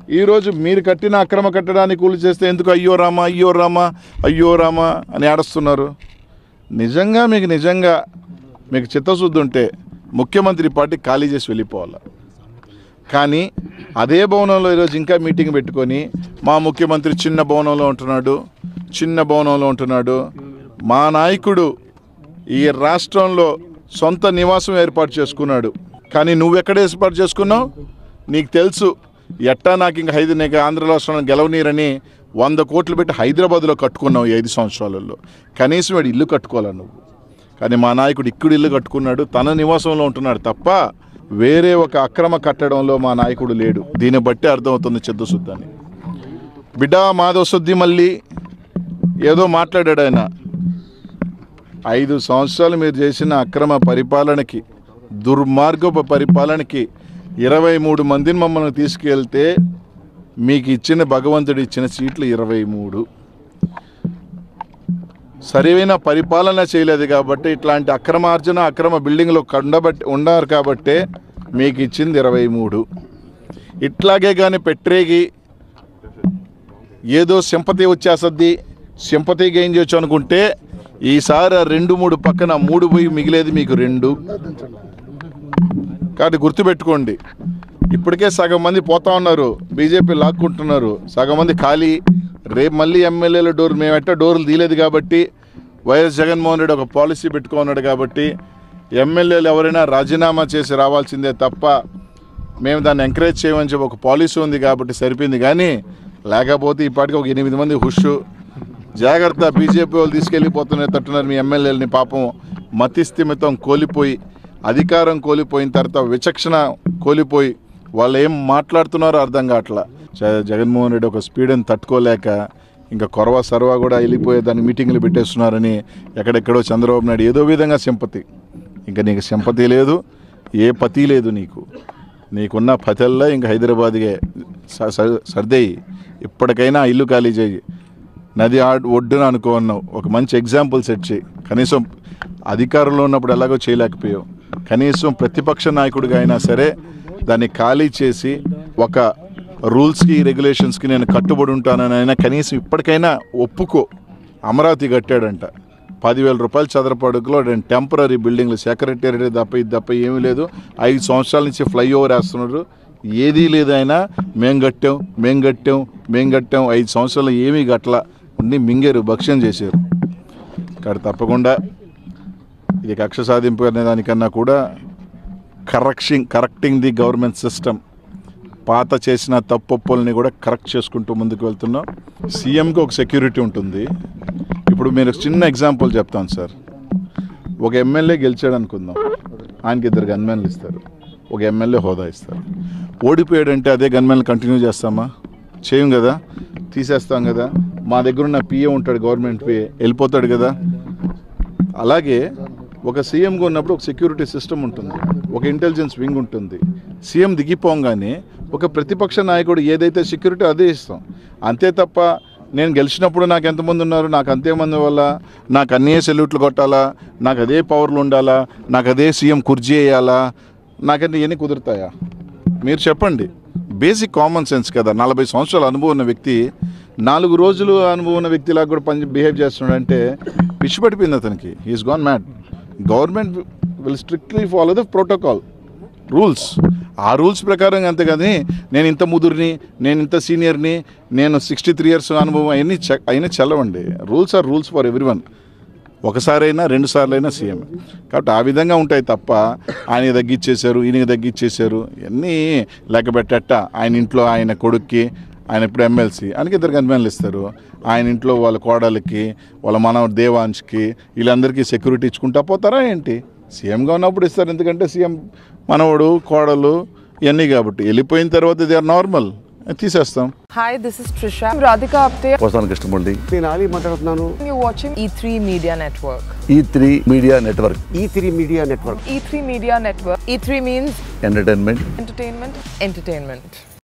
ఈరోజు మీరు కట్టిన అక్రమ కట్టడానికి కూలి చేస్తే ఎందుకు అయ్యో రామా అయ్యో రామా అయ్యో రామా అని ఏడుస్తున్నారు నిజంగా మీకు నిజంగా మీకు చిత్తశుద్ధి ఉంటే ముఖ్యమంత్రి పార్టీ ఖాళీ చేసి వెళ్ళిపోవాలి కానీ అదే భవనంలో ఈరోజు ఇంకా మీటింగ్ పెట్టుకొని మా ముఖ్యమంత్రి చిన్న భవనంలో ఉంటున్నాడు చిన్న భవనంలో ఉంటున్నాడు మా నాయకుడు ఈ రాష్ట్రంలో సొంత నివాసం ఏర్పాటు చేసుకున్నాడు కానీ నువ్వెక్కడ ఏర్పాటు చేసుకున్నావు నీకు తెలుసు ఎట్టా నాకు ఇంక హైదరాబాద్ నీకు ఆంధ్ర రాష్ట్రంలో గెలవనీరని వంద కోట్లు పెట్టి హైదరాబాద్లో కట్టుకున్నావు ఈ ఐదు సంవత్సరాలలో కనీసం వాడు ఇల్లు కట్టుకోవాలి నువ్వు కానీ మా నాయకుడు ఇక్కడ ఇల్లు కట్టుకున్నాడు తన నివాసంలో ఉంటున్నాడు తప్ప వేరే ఒక అక్రమ కట్టడంలో మా నాయకుడు లేడు దీన్ని బట్టి అర్థమవుతుంది చిత్తశుద్ధాన్ని బిడ్డ మాధవశుద్ధి మళ్ళీ ఏదో మాట్లాడాడు ఆయన ఐదు సంవత్సరాలు మీరు చేసిన అక్రమ పరిపాలనకి దుర్మార్గపు పరిపాలనకి ఇరవై మూడు మందిని మమ్మల్ని తీసుకెళ్తే మీకు ఇచ్చిన భగవంతుడు ఇచ్చిన సీట్లు ఇరవై మూడు సరైన పరిపాలన చేయలేదు కాబట్టి ఇట్లాంటి అక్రమార్జన అక్రమ బిల్డింగ్లో కండబట్టి ఉన్నారు కాబట్టే మీకు ఇచ్చింది ఇరవై మూడు ఇట్లాగే కానీ పెట్టరేగి ఏదో సింపతి వచ్చేసద్ది సింపతి గెయిన్ చేయొచ్చు అనుకుంటే ఈసారి ఆ రెండు మూడు పక్కన మూడు పోయి మిగిలేది మీకు రెండు కాబట్టి గుర్తుపెట్టుకోండి ఇప్పటికే సగం మంది పోతా ఉన్నారు బీజేపీ లాక్కుంటున్నారు సగం మంది ఖాళీ రేపు మళ్ళీ ఎమ్మెల్యేల డోర్ మేము ఎట్ట డోర్లు తీయలేదు కాబట్టి వైఎస్ జగన్మోహన్ రెడ్డి ఒక పాలసీ పెట్టుకున్నాడు కాబట్టి ఎమ్మెల్యేలు ఎవరైనా రాజీనామా చేసి రావాల్సిందే తప్ప మేము దాన్ని ఎంకరేజ్ చేయమని చెప్పి ఒక పాలసీ ఉంది కాబట్టి సరిపోయింది కానీ లేకపోతే ఇప్పటికి ఒక ఎనిమిది మంది హుష్ జాగ్రత్త బీజేపీ వాళ్ళు తీసుకెళ్ళిపోతున్నారు తట్టున్నారు మీ ఎమ్మెల్యేలని పాపం మతిస్థిమితం కోల్పోయి అధికారం కోల్పోయిన తర్వాత విచక్షణ కోల్పోయి వాళ్ళు ఏం మాట్లాడుతున్నారో అర్థం కావట్లా జ- జగన్మోహన్ రెడ్డి ఒక స్పీడ్ని తట్టుకోలేక ఇంకా కొరవ సర్వ కూడా వెళ్ళిపోయే దాన్ని మీటింగ్లు పెట్టేస్తున్నారని ఎక్కడెక్కడో చంద్రబాబు నాయుడు ఏదో విధంగా సింపతి ఇంకా నీకు సింపతి లేదు ఏ పతి లేదు నీకు నీకున్న పతెల్లా ఇంకా హైదరాబాద్గే స- స- సర్దేయి ఇప్పటికైనా ఆ ఇల్లు ఖాళీ చేయి నది ఆ ఒడ్డున అనుకున్నావు ఒక మంచి ఎగ్జాంపుల్ సెట్ చేయి కనీసం అధికారంలో ఉన్నప్పుడు ఎలాగో చేయలేకపోయావు కనీసం ప్రతిపక్ష నాయకుడిగా అయినా సరే దాన్ని ఖాళీ చేసి ఒక రూల్స్కి రెగ్యులేషన్స్కి నేను కట్టుబడి ఉంటానని అయినా కనీసం ఇప్పటికైనా ఒప్పుకో అమరావతి కట్టాడంట పదివేల రూపాయలు చదరపడుకులో రెండు టెంపరీ బిల్డింగ్లు సెక్రటేరియట్ తప్ప ఇది తప్ప ఏమీ లేదు ఐదు సంవత్సరాల నుంచి ఫ్లైఓవర్ వేస్తున్నారు ఏదీ లేదు ఆయన మేం కట్టాం మేం కట్టాం మేం కట్టాం ఐదు సంవత్సరాలు ఏమీ గట్ల ఉండి మింగారు భక్ష్యం చేశారు ఇక్కడ తప్పకుండా ఇది కక్ష సాధింపు అనే దానికన్నా కూడా correcting correcting the government system పాత చేసిన తప్పొప్పుల్ని కూడా కరెక్ట్ చేసుకుంటూ ముందుకు వెళ్తున్నాం సీఎంకి ఒక సెక్యూరిటీ ఉంటుంది ఇప్పుడు మీరు చిన్న ఎగ్జాంపుల్ చెప్తాను సార్ ఒక ఎమ్మెల్యే గెలిచాడు అనుకుందాం ఆయనకి ఇద్దరు గన్మెన్లు ఇస్తారు ఒక ఎమ్మెల్యే హోదా ఇస్తారు ఓడిపోయాడంటే అదే గన్మెన్లు కంటిన్యూ చేస్తామా చేయం కదా తీసేస్తాం కదా మా దగ్గర ఉన్న పిఏ ఉంటాడు గవర్నమెంట్ పిఏ వెళ్ళిపోతాడు కదా అలాగే ఒక సీఎంగా ఉన్నప్పుడు ఒక సెక్యూరిటీ సిస్టమ్ ఉంటుంది ఒక ఇంటెలిజెన్స్ వింగ్ ఉంటుంది సీఎం దిగిపోగానే ఒక ప్రతిపక్ష నాయకుడు ఏదైతే సెక్యూరిటీ అదే ఇస్తాం అంతే తప్ప నేను గెలిచినప్పుడు నాకు ఎంతమంది ఉన్నారు నాకు అంతేమంది వల్ల నాకు అన్నీ సెల్యూట్లు కొట్టాలా నాకు అదే పవర్లు ఉండాలా నాకు అదే సీఎం కుర్జీ వేయాలా నాకంటే ఇవన్నీ కుదురుతాయా మీరు చెప్పండి బేసిక్ కామన్ సెన్స్ కదా నలభై సంవత్సరాల అనుభవం ఉన్న వ్యక్తి నాలుగు రోజులు అనుభవం ఉన్న వ్యక్తిలాగా కూడా పని బిహేవ్ చేస్తున్నాడంటే పిచ్చి పడిపోయింది అతనికి is gone mad government will strictly follow the protocol rules ఆ రూల్స్ ప్రకారం అంతే కానీ నేను ఇంత ముదురుని నేను ఇంత సీనియర్ని నేను సిక్స్టీ త్రీ ఇయర్స్ అనుభవం అవన్నీ చె అయినా చల్లవండి rules are rules for everyone ఒకసారైనా రెండు సార్లు అయినా సీఎం కాబట్టి ఆ విధంగా ఉంటాయి తప్ప ఆయన తగ్గిచ్చేశారు ఈయనకి తగ్గిచ్చేశారు ఇవన్నీ లెక్క పెట్టట ఆయన ఇంట్లో ఆయన కొడుక్కి ఆయన ఇప్పుడు ఎమ్మెల్సీ ఆయనకి ఇద్దరు ఎమ్మెల్యేలు ఇస్తారు ఆయన ఇంట్లో వాళ్ళ కోడలికి వాళ్ళ మనవ దేవాంశ్కి వీళ్ళందరికీ సెక్యూరిటీ ఇచ్చుకుంటా పోతారా ఏంటి సీఎంగా ఉన్నప్పుడు ఇస్తారు ఎందుకంటే సీఎం మనవడు కోడలు ఇవన్నీ కాబట్టి వెళ్ళిపోయిన తర్వాత దే ఆర్ నార్మల్ తీసేస్తాం Hi, this is Trisha. I'm Radhika Apte. పోసానికి ఇష్టపడి నేను ఆలీ మాట్లాడుతున్నాను You're watching E3 Media Network. E three media network E three media network E3 Media Network. E3 means entertainment entertainment, entertainment.